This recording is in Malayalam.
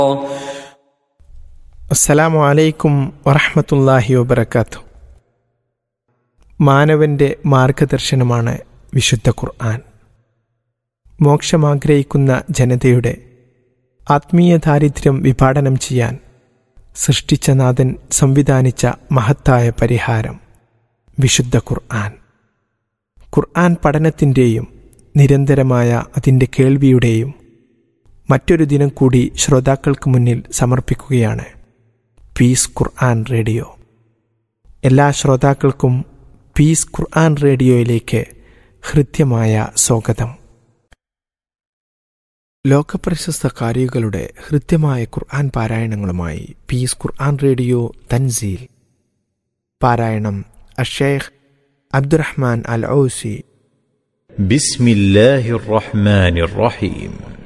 അസ്സലാമു അലൈക്കും വറഹമത്തല്ലാഹി വബർക്കാത്തു മാനവന്റെ മാർഗദർശനമാണ് വിശുദ്ധ ഖുർആൻ മോക്ഷമാഗ്രഹിക്കുന്ന ജനതയുടെ ആത്മീയ ദാരിദ്ര്യം വിഭാടനം ചെയ്യാൻ സൃഷ്ടിച്ച നാഥൻ സംവിധാനിച്ച മഹത്തായ പരിഹാരം വിശുദ്ധ ഖുർആൻ ഖുർആൻ പഠനത്തിൻ്റെയും നിരന്തരമായ അതിൻ്റെ കേൾവിയുടെയും മറ്റൊരു ദിനം കൂടി ശ്രോതാക്കൾക്ക് മുന്നിൽ സമർപ്പിക്കുകയാണ് പീസ് ഖുർആൻ റേഡിയോ എല്ലാ ശ്രോതാക്കൾക്കും പീസ് ഖുർആൻ റേഡിയോയിലേക്ക് ഹൃദ്യമായ സ്വാഗതം ലോകപ്രശസ്ത കാരികളുടെ ഹൃദ്യമായ ഖുർആൻ പാരായണങ്ങളുമായി പീസ് ഖുർആൻ റേഡിയോ തൻസീൽ പാരായണം അഷേഖ് അബ്ദുറഹ്മാൻ അൽ ഔസി بسم الله الرحمن الرحيم